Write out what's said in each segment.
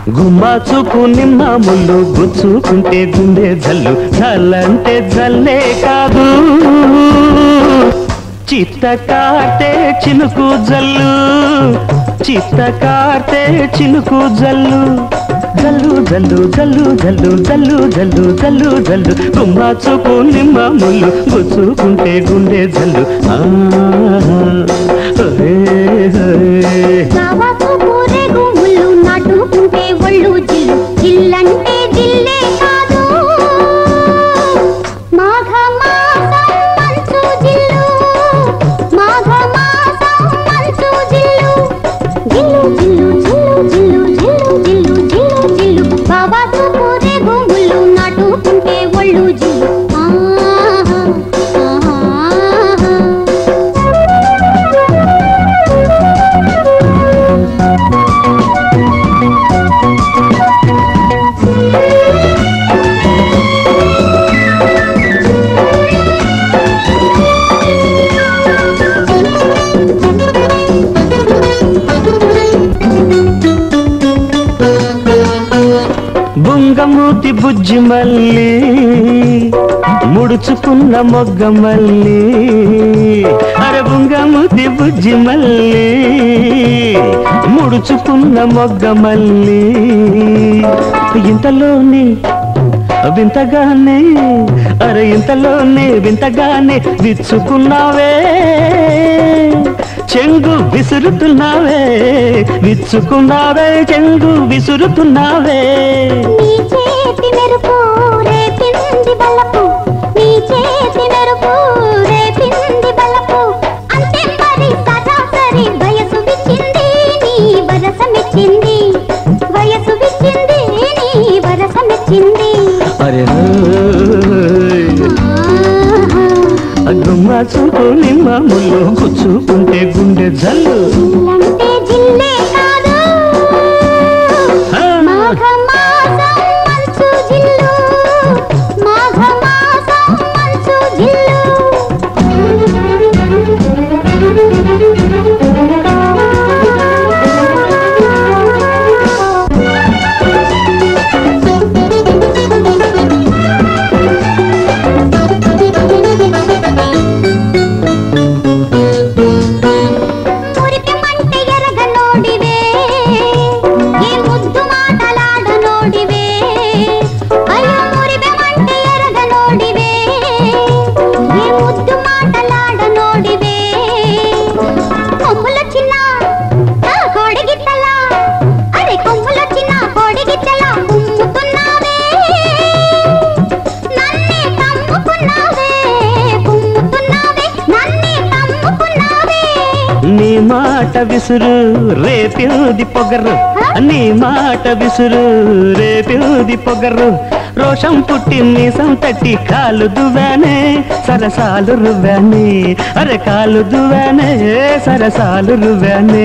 గుమ్మా చూపు నిమ్మ ముళ్ళు గుచ్చుకుంటే గుండె జల్లు జల్లంటే జల్లే కాదు చిత్త కాటే చినుకు జల్లు చిత్త కాటే చినుకు జల్లు జల్లు జల్లు జల్లు జల్లు జల్లు జల్లు జల్లు జల్లు గుమ్మా చూపు నిమ్మ ముళ్ళు గుచ్చుకుంటే గుండె జల్లు ఆ, హే, హే. కావాసు పూరేగు ముళ్ళు నాటుకుంటే ఒళ్ళు జిల్లు జిల్లంటే జిల్లే కాదు మాఘ మాసం మంచు జిల్లు మాఘ మాసం మంచు జిల్లు జిల్లు జిల్లు జిల్లు జిల్లు జిల్లు జిల్లు జిల్లు జిల్లు కావాసు పూరేగు ముళ్ళు నాటుకుంటే ఒళ్ళు జిల్లు ఆహా ఆహా బుంగమూతి బుజ్జి మల్లి ముడుచుకున్న మొగ్గ మల్లి అరే బుంగమూతి బుజ్జి మల్లి ముడుచుకున్న మొగ్గ మల్లి ఇంతలోనే వింతగానే అరే ఇంతలోనే వింతగానే విచ్చుకున్నావే చెంగు విసురుతున్నావే విచ్చుకున్నావే చెంగు విసురుతున్నావే నీ చేతి మెరుపు రేపింది బలపు నీ చేతి మెరుపు రేపింది బలపు అంతే మరి సరాసరి వయసు విచ్చింది నీ వరస మెచ్చింది వయసు విచ్చింది నీ వరస మెచ్చింది అరే గుమ్మ చూపు నిమ్మ ముళ్ళు గుచ్చుకుంటే గుండె జల్లు జిల్లంటే జిల్లే కాదు ఆ. మాఘ మాసం మంచు జిల్లు మాఘ మాసం మంచు మురిపెమంటే ఎరగ నోడివే ఏ ముద్దు మాటలాడ నోడివే అయ్యో మురిపెమంటే ఎరగ నోడివే ఏ ముద్దు మాటలాడ నోడివే కొమ్ముల చిన్న ఆ కోడిగిత్తలా అరే కొమ్ముల చిన్న కోడిగిత్తలా కుమ్ముతున్నావే నన్నే కమ్ముకున్నావే కుమ్ముతున్నావే నన్నే కమ్ముకున్నావే నీ మాట విసురు రేపింది పొగరు నీ మాట విసురు రేపింది పొగరు రోషం పుట్టి మీసం తట్టి కాలు దువ్వానే సరసాలు రువ్వానే అరే కాలు దువ్వానే సరసాలు రువ్వానే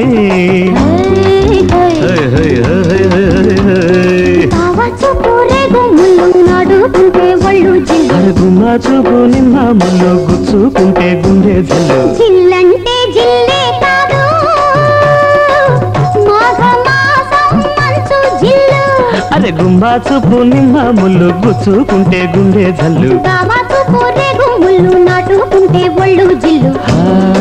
హై, హై, హై, హై, హై. కావచ్చు పూరేగు ముళ్ళు నడుకుంటే ఒళ్ళు జిల్లు అరే గుమ్మ చూపు నిమ్మ ముళ్ళు గుచ్చుకుంటే గుండె జల్లు జిల్లంటే జిల్లే కాదు మాఘ మాసం మంచు జిల్లు అరే గుమ్మ చూపు నిమ్మ ముళ్ళు గుచ్చుకుంటే గుండె జల్లు కావచ్చు పూరేగు ముళ్ళు నాటుకుంటే ఒళ్ళు జిల్లు ఆ